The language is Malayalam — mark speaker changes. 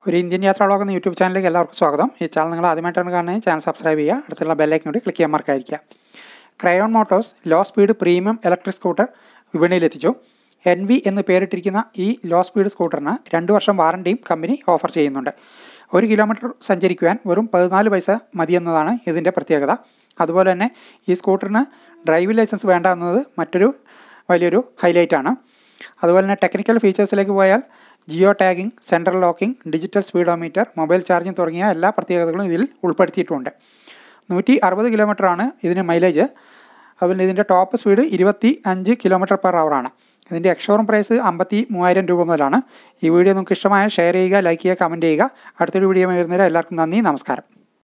Speaker 1: ഒരു ഇന്ത്യൻ യാത്രാ വ്ളോഗ് എന്ന യൂട്യൂബ് ചാനലിലേക്ക് എല്ലാവർക്കും സ്വാഗതം ഈ ചാനൽ നിങ്ങൾ ആദ്യമായിട്ടാണ് കാണുന്നത് ചാനൽ സബ്സ്ക്രൈബ് ചെയ്യുക അടുത്തുള്ള ബെല്ലൈക്കൻ കൂടി ക്ലിക്ക് ചെയ്യാൻ മറക്കാതിരിക്കുക Crayon Motors low speed premium electric scooter വിപണിയിലെത്തിച്ചു എൻ വി എന്ന് പേരിട്ടിരിക്കുന്ന ഈ ലോ സ്പീഡ് സ്കൂട്ടറിന് രണ്ട് വർഷം വാറണ്ടിയും കമ്പനി ഓഫർ ചെയ്യുന്നുണ്ട് ഒരു കിലോമീറ്റർ സഞ്ചരിക്കുവാൻ വെറും പതിനാല് പൈസ മതിയെന്നതാണ് ഇതിൻ്റെ പ്രത്യേകത അതുപോലെ തന്നെ ഈ സ്കൂട്ടറിന് ഡ്രൈവിംഗ് ലൈസൻസ് വേണ്ട എന്നത് മറ്റൊരു വലിയൊരു ഹൈലൈറ്റ് ആണ് അതുപോലെ തന്നെ ടെക്നിക്കൽ ഫീച്ചേഴ്സിലേക്ക് പോയാൽ geo tagging central locking digital speedometer mobile charging തുടങ്ങിയ എല്ലാ പ്രത്യേകതകളും ഇതിൽ ഉൾപ്പെടുത്തിയിട്ടുണ്ട് നൂറ്റി അറുപത് കിലോമീറ്ററാണ് ഇതിന് മൈലേജ് അതുപോലെ ഇതിൻ്റെ ടോപ്പ് സ്പീഡ് ഇരുപത്തി അഞ്ച് കിലോമീറ്റർ പെർ ആണ് ഇതിൻ്റെ എക്സ്ഷോറൂം പ്രൈസ് അമ്പത്തി മൂവായിരം രൂപ മുതലാണ് ഈ വീഡിയോ നിങ്ങൾക്ക് ഇഷ്ടമായ ഷെയർ ചെയ്യുക ലൈക്ക് ചെയ്യുക കമൻറ്റ് ചെയ്യുക അടുത്തൊരു വീഡിയോ വരുന്നതിൽ എല്ലാവർക്കും നന്ദി നമസ്കാരം